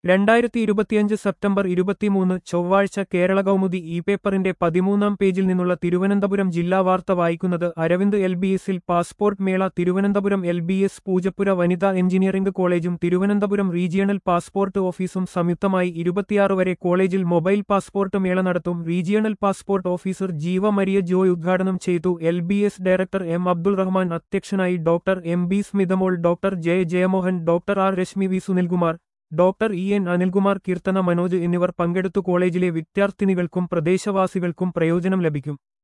രണ്ടായിരത്തി ഇരുപത്തിയഞ്ച് സെപ്റ്റംബർ ഇരുപത്തിമൂന്ന് ചൊവ്വാഴ്ച കേരള കൗമുദി ഇ പേപ്പറിന്റെ പതിമൂന്നാം പേജിൽ നിന്നുള്ള തിരുവനന്തപുരം ജില്ലാ വാർത്ത വായിക്കുന്നത് അരവിന്ദ് എൽ ബി എസിൽ പാസ്പോർട്ട് മേള Thiruvananthapuram L B S Poojappura വനിതാ എഞ്ചിനീയറിംഗ് കോളേജും തിരുവനന്തപുരം റീജിയണൽ പാസ്പോർട്ട് ഓഫീസും സംയുക്തമായി ഇരുപത്തിയാറ് വരെ കോളേജിൽ മൊബൈൽ പാസ്പോർട്ട് മേള നടത്തും regional passport officer Jeeva Maria Joy ഉദ്ഘാടനം ചെയ്തു L B S director M Abdul Rahman അധ്യക്ഷനായി doctor M B Smithamol doctor J Jayamohan doctor R Reshmi V Sunilkumar doctor E N Anilkumar Keerthana Manoj എന്നിവർ പങ്കെടുത്തു കോളേജിലെ വിദ്യാർത്ഥിനികൾക്കും പ്രദേശവാസികൾക്കും പ്രയോജനം ലഭിക്കും